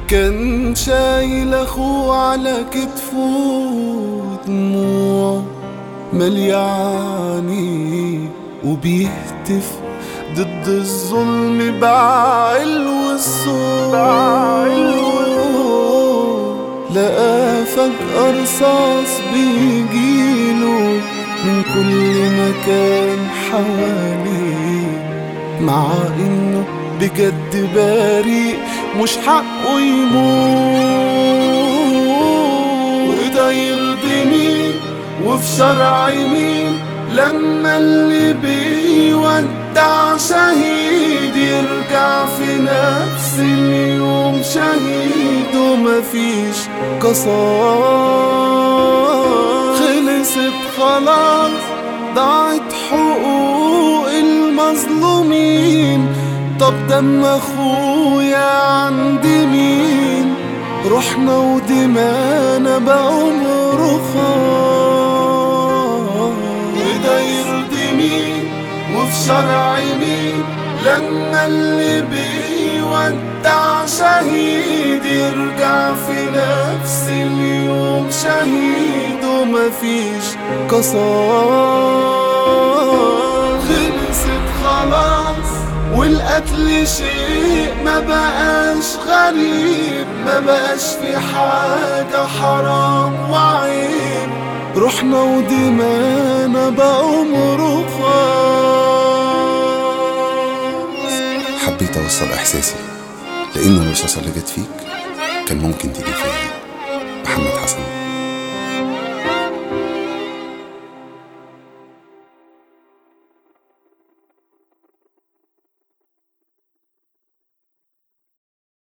كان شايل اخوه على كتفه دموع ملياني وبيهتف ضد الظلم بعلو الصوت لقى فجأة رصاص بيجيله من كل مكان حواليه مع انه بجد بريء مش حقه يموت وده يرضي مين وفي شرع مين لما اللي بيودع شهيد يرجع في نفس اليوم شهيد ومفيش قصاص خلصت خلاص ضاعت حقوق المظلومين طب دم اخويا عند مين رحنا ودمانا بعمر خاص وده يرضي مين وفي شرع مين لما اللي بيودع شهيد يرجع في نفس اليوم شهيد ومفيش قصاص خلصت خلاص والقتل شيء ما بقاش غريب ما بقاش في حاجة حرام وعيب رحنا ودمانا بعمر خاص حبيت أوصل إحساسي لأن الرصاصة اللي جت فيك كان ممكن تيجي فيا محمد حسن